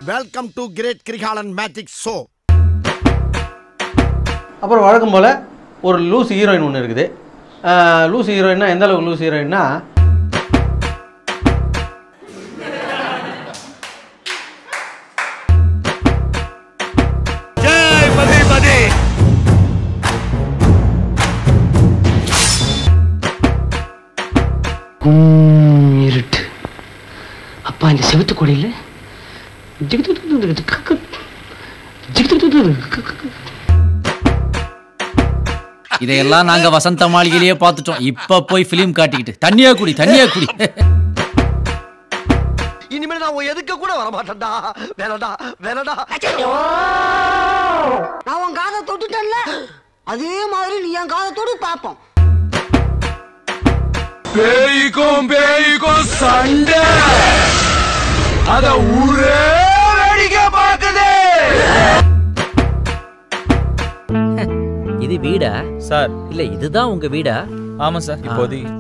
welcome to great Kirikalan magic show அப்புறம் வழக்கம் போல் ஒரு லூஸ் ஹீரோயின் ஒன்று இருக்குது அஹ், லூஸ் ஹீரோயின்னா எந்த அளவுக்கு லூஸ் ஹீரோயின்னா இருட்டு அப்பா இந்த செவத்து கொடையில் இதையெல்லாம் நாங்க வசந்த மாளிகையிலேயே பார்த்துட்டோம் இப்ப போய் பிலிம் காட்டிக்கிட்டு தண்ணியா குடி தண்ணியா குடி இனிமேல் நான் உன் எதுக்க கூட வர மாட்டேன்டா வேணடா வேணடா நான் உன் காதை தொட்டுட்டேன்ல அதே மாதிரி நீ என் காதை தொடு பாப்போம் பேய்க்கும் பேய்க்கும் சண்டை அத ஊரே வேடிக்கை பார்க்குது இது வீடா சார் இல்ல இதுதான் உங்க வீடா ஆமா சார் இப்போதைக்கு